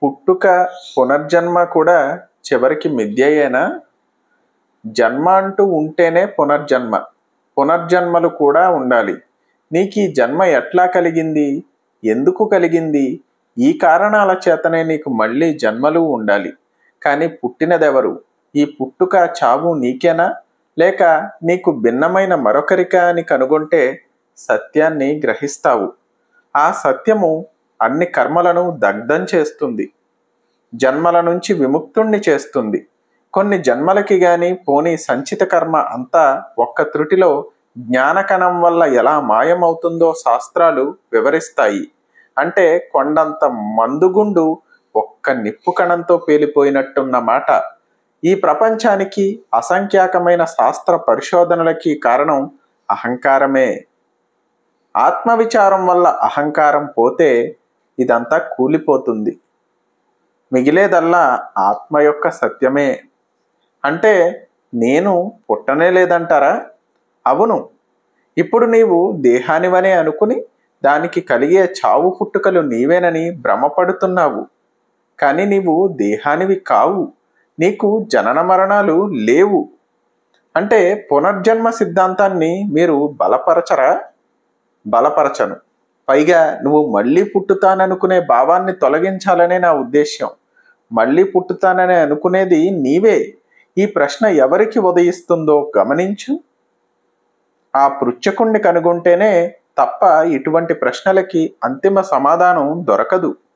పుట్టుక పునర్జన్మ కూడా చివరికి మిథ్యయేనా జన్మ అంటూ ఉంటేనే పునర్జన్మ పునర్జన్మలు కూడా ఉండాలి నీకు ఈ జన్మ ఎట్లా కలిగింది ఎందుకు కలిగింది ఈ కారణాల చేతనే నీకు మళ్ళీ జన్మలు ఉండాలి కానీ పుట్టినదెవరు ఈ పుట్టుక చావు నీకేనా లేక నీకు భిన్నమైన మరొకరికా అని కనుగొంటే సత్యాన్ని గ్రహిస్తావు ఆ సత్యము అన్ని కర్మలను దగ్ధం చేస్తుంది జన్మల నుంచి విముక్తుణ్ణి చేస్తుంది కొన్ని జన్మలకి గాని పోని సంచిత కర్మ అంతా ఒక్క త్రుటిలో జ్ఞానకణం వల్ల ఎలా మాయమవుతుందో శాస్త్రాలు వివరిస్తాయి అంటే కొండంత మందుగుండు ఒక్క నిప్పు కణంతో పేలిపోయినట్టున్న మాట ఈ ప్రపంచానికి అసంఖ్యాకమైన శాస్త్ర పరిశోధనలకి కారణం అహంకారమే ఆత్మవిచారం వల్ల అహంకారం పోతే ఇదంతా కూలిపోతుంది మిగిలేదల్లా ఆత్మ యొక్క సత్యమే అంటే నేను పుట్టనే లేదంటారా అవును ఇప్పుడు నీవు దేహానివనే అనుకుని దానికి కలిగే చావు పుట్టుకలు నీవేనని భ్రమపడుతున్నావు కానీ నీవు దేహానివి కావు నీకు జనన మరణాలు లేవు అంటే పునర్జన్మ సిద్ధాంతాన్ని మీరు బలపరచరా బలపరచను పైగా నువ్వు మళ్ళీ పుట్టుతాననుకునే భావాన్ని తొలగించాలనే నా ఉద్దేశ్యం మళ్ళీ పుట్టుతానని అనుకునేది నీవే ఈ ప్రశ్న ఎవరికి ఉదయిస్తుందో గమనించు ఆ పృచ్ఛకుణ్ణి కనుగొంటేనే తప్ప ఇటువంటి ప్రశ్నలకి అంతిమ సమాధానం దొరకదు